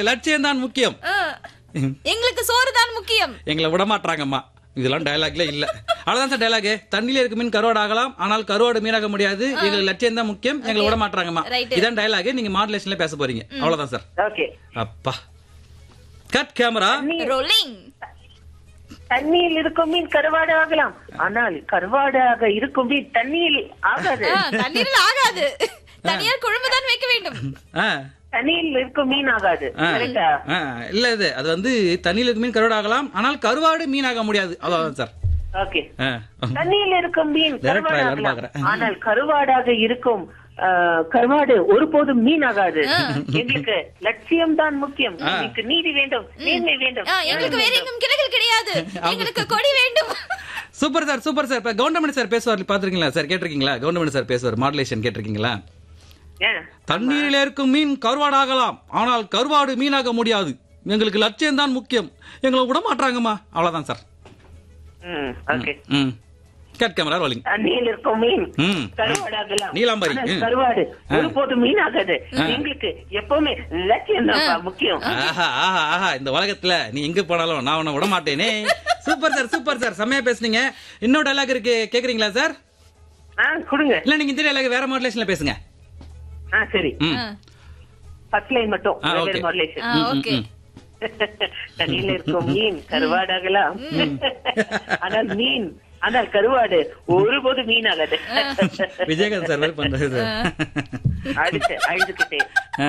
லட்சியம் தான் முக்கியம் ஆ. எங்களுக்கு சோறு தான் முக்கியம் எங்களை விட மாட்டாங்கம்மா இதெல்லாம் டயலாக்ல இல்ல அவ்வளவுதான் சார் டயலாக் தண்ணியில இருக்க மீன் கருவாடு ஆகலாம் ஆனால் கருவாடு மீனாக முடியாது எங்களுக்கு லட்சியம் தான் முக்கியம் எங்களை விட மாட்டாங்கம்மா Right. இதான் டயலாக் நீங்க மாடுலேஷன்ல பேச போறீங்க அவ்வளவுதான் சார் ஓகே அப்பா கட் கேமரா ரோலிங் தண்ணியில் இருக்கும் மீன் கருவாடு ஆகலாம் ஆனால் கருவாடாக இருக்கும் மீன் தண்ணியில் ஆகாது தண்ணீரில் ஆகாது தனியார் குழம்பு தான் வைக்க வேண்டும் தண்ணியில் இருக்கும் மீன் ஆகாது கரெக்டா இல்ல இது அது வந்து தண்ணியில இருக்க மீன் கருவாடு ஆகலாம் ஆனால் கருவாடு மீனாக முடியாது அவ்வளவுதான் சார் ஓகே ஆ. தண்ணியில் இருக்கும் மீன் Direct கருவாடு trial ஆகலாம் பார்க்கறேன். ஆனால் கருவாடாக இருக்கும் ஆ, கருவாடு ஒருபோதும் மீன் ஆகாது எங்களுக்கு லட்சியம் தான் முக்கியம் எங்களுக்கு நீதி வேண்டும் நேர்மை வேண்டும் ஆ, எங்களுக்கு வேற எங்கும் கிளைகள் கிடையாது எங்களுக்கு கொடி வேண்டும் சூப்பர் சார் சூப்பர் சார் இப்ப கவர்மெண்ட் சார் பேசுவார் பாத்துருக்கீங்களா சார் கேட்டிருக்கீங்களா கவர்மெண்ட் சார் பேசுவார் மாடுலேஷன் கேட்டிருக்கீங்களா ஏன்? தண்ணீரில் இருக்கும் மீன் கருவாடாகலாம் ஆனால் கருவாடு மீனாக முடியாது எங்களுக்கு லட்சியம் தான் முக்கியம் எங்களை விட மாட்டாங்கம்மா அவ்வளவுதான் சார் ம், ஓகே ம் கட் கேமரா ரோலிங் தண்ணியில் இருக்கும் மீன் ம். கருவாடாகலாம் நீலாம்பரி, ஆனால் ம். கருவாடு ஒருபோதும் மீன் ஆகாது எங்களுக்கு எப்பவுமே லட்சியம் தான் முக்கியம் ஆஹா ஆஹா ஆஹா இந்த உலகத்துல நீ எங்க போனாலும் நான் உன்னை விட மாட்டேனே சூப்பர் சார் சூப்பர் சார் செம்மையா பேசுனீங்க இன்னொரு டைலாக் இருக்கு கேக்குறீங்களா சார் ஆ கொடுங்க இல்ல நீங்க இந்த டைலாக் வேற மாடுலேஷன்ல பேசுங்க ஆ சரி ம் ஃபர்ஸ்ட் லைன் மட்டும் ஆ, வெவ்வேறு okay. modulation. ஆ, ஓகே தண்ணியில இருக்கும் மீன் கருவாடாகலாம் ஆனால் மீன் ஆனால் கருவாடு ஒருபோது மீன் ஆகாது விஜயகாந்த் சார் மாதிரி பண்றது சார் அடுத்து அழுதுகிட்டே ஆ.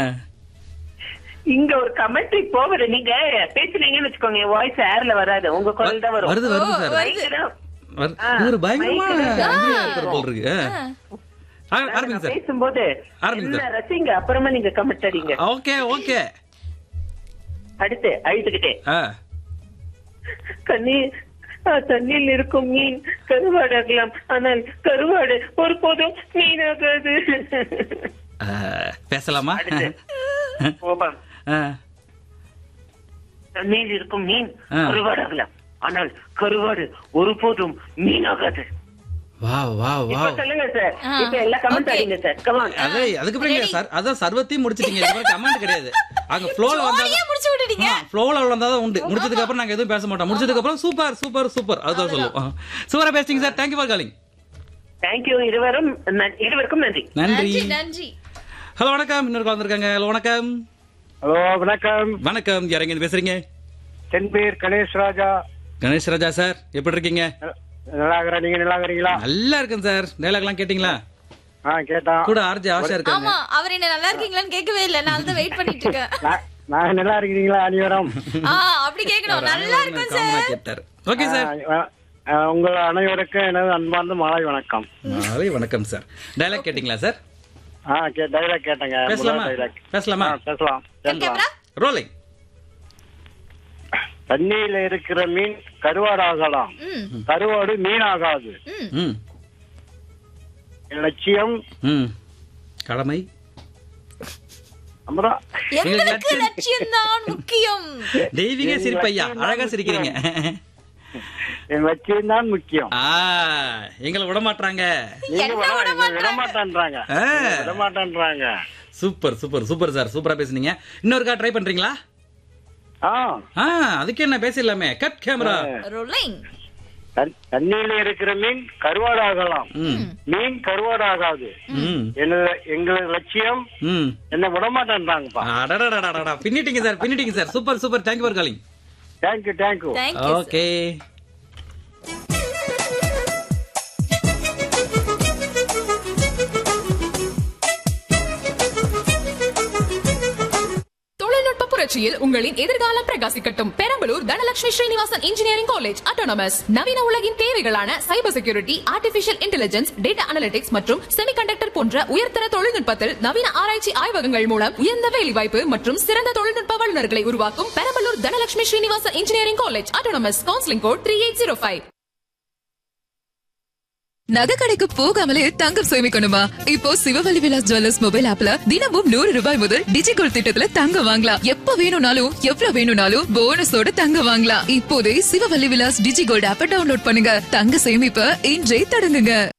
இங்க ஒரு கமெண்ட்ரி போகுது நீங்க பேசுனீங்கன்னு வச்சுக்கோங்க வாய்ஸ் ஏர்ல வராது உங்க குரல் தான் வரும் வருது வருது சார் Mic தான். வருது. ஆ, இவரு பயங்கரமா mic தான். அங்கேயே இருக்கிற போல் இருக்கு ஆ. ஆ, ஆரம்பிங்க நான் சார் பேசும்போது ஆரம்பிங்க என்ன ரசிங்க அப்புறமா நீங்க கமெண்ட் அடிங்க ஓகே ஓகே அடுத்து அழுதுகிட்டே ஆ கண்ணி ஆ, தண்ணியில் இருக்கும் மீன் கருவாடாகலாம் ஆனால் கருவாடு ஒருபோதும் மீனாகாது ஆ, பேசலாமா அடுத்து. கோபம் ஆ. தண்ணியில் இருக்கும் மீன் ஆ. கருவாடாகலாம் ஆனால் கருவாடு ஒருபோதும் மீனாகாது வா வா வா இப்ப சொல்லுங்க சார் இப்ப எல்லா கமெண்ட் Okay. அடிங்க சார் கமான் அதே அதுக்கப்புறம் நீங்க சார் அதான் சர்வத்தையும் முடிச்சிட்டீங்க இதுக்கப்புறம் கமெண்ட் கிடையாது அங்க ஃப்ளோல வந்தா ஜோலியா முடிச்சு விட்டுட்டீங்க ஃப்ளோல வந்தாதான் உண்டு முடிச்சதுக்கு அப்புறம் நாங்க எதுவும் பேச மாட்டோம் முடிச்சதுக்கு அப்புறம் சூப்பர் சூப்பர் சூப்பர் அதுதான் சொல்லுவோம் சூப்பரா பேசிங்க sir thank you for calling thank you இருவரும் நன்- இருவருக்கும் நன்றி நன்றி நன்றி நன்றி ஹலோ வணக்கம் இன்னொரு வந்திருக்காங்க ஹலோ வணக்கம் ஹலோ வணக்கம் வணக்கம் யாரங்க பேசுறீங்க என் பேர் கணேஷ் ராஜா கணேஷ் ராஜா சார் எப்படி இருக்கீங்க நல்லா இருக்கிறேன் நீங்க நல்லா இருக்கிறீங்களா நல்லா இருக்கேன் சார் டைலாக்லாம் கேட்டீங்களா ஆ கேட்டான் கூட ஆர்ஜி ஆஷா இருக்காங்க ஆமா அவர் என்ன நல்லா இருக்கீங்களான்னு கேட்கவே இல்ல நான் தான் வெயிட் பண்ணிட்டு இருக்கேன் நான் நான் நல்லா இருக்கிறீங்களா அனைவரும் ஆ அப்படி கேட்கணும் நல்லா இருக்கும் காமனா சார் கேட்டார் ஓகே சார் ஆ, ஆ, உங்கள் அனைவருக்கும் எனது அன்பார்ந்த மாலை வணக்கம் நாளை வணக்கம் சார் டைலாக் கேட்டீங்களா சார் ஆ கே டைலாக் கேட்டேங்க பேசலாமா முதல் dialogue. பேசலாமா ஆ, பேசலாம் பேசலாம் கேமரா ரோலிங் தண்ணியில இருக்கிற மீன் கருவாடாகலாம் ம் கருவாடு மீன் ஆகாது ம் ம் என் லட்சியம் ம் கடமை அப்புறம் எங்களுக்கு லட்சியம் தான் முக்கியம் தெய்வீக சிரிப்பையா அழகா சிரிக்கிறீங்க என் லட்சியம் தான் முக்கியம் ஆ எங்களை விட மாட்டாங்க நீங்க என்ன விட- விட எங்களை விட மாட்டேன்றாங்க ஆ. விட மாட்டேன்றாங்க சூப்பர் சூப்பர் சூப்பர் சார் சூப்பரா பேசுனீங்க இன்னொருக்கா ட்ரை பண்றீங்களா ஆ ஆ அதுக்கு என்ன பேசிடலாமே கட் கேமரா ரோலிங் தண்- தண்ணியில இருக்கிற மீன் கருவாடாகலாம் ம் மீன் கருவாடாகாது ம் என்ன- எங்களது லட்சியம் ம் என்ன விட மாட்டேன்றாங்கப்பா அடடடடடடா பின்னிட்டீங்க சார் பின்னிட்டீங்க sir super super thank you for calling thank you thank you thank you okay தொழில்நுட்ப புரட்சியில் உங்களின் எதிர்காலம் பிரகாசிக்கட்டும் Perambalur Dhanalakshmi Srinivasan engineering college autonomous நவீன உலகின் தேவைகளான cyber security artificial intelligence data analytics மற்றும் செமிகண்டக்டர் போன்ற உயர்தர தொழில்நுட்பத்தில் நவீன ஆராய்ச்சி ஆய்வகங்கள் மூலம் உயர்ந்த வேலைவாய்ப்பு மற்றும் சிறந்த தொழில்நுட்ப வல்லுநர்களை உருவாக்கும் Perambalur Dhanalakshmi Srinivasan engineering college autonomous counselling code three eight zero five நகை கடைக்கு போகாமலே தங்கம் சேமிக்கணுமா இப்போ சிவவலி விலாஸ் ஜுவல்லர்ஸ் மொபைல் ஆப்ல தினமும் நூறு ரூபாய் முதல் டிஜிகோல் திட்டத்துல தங்கம் வாங்கலாம் எப்ப வேணும்னாலும் எவ்வளவு வேணும்னாலும் போனஸோட தங்கம் வாங்கலாம் இப்போதே சிவவல்லி விலாஸ் டிஜிகோல்ட் ஆப்பை டவுன்லோட் பண்ணுங்க தங்க சேமிப்ப இன்றே தொடங்குங்க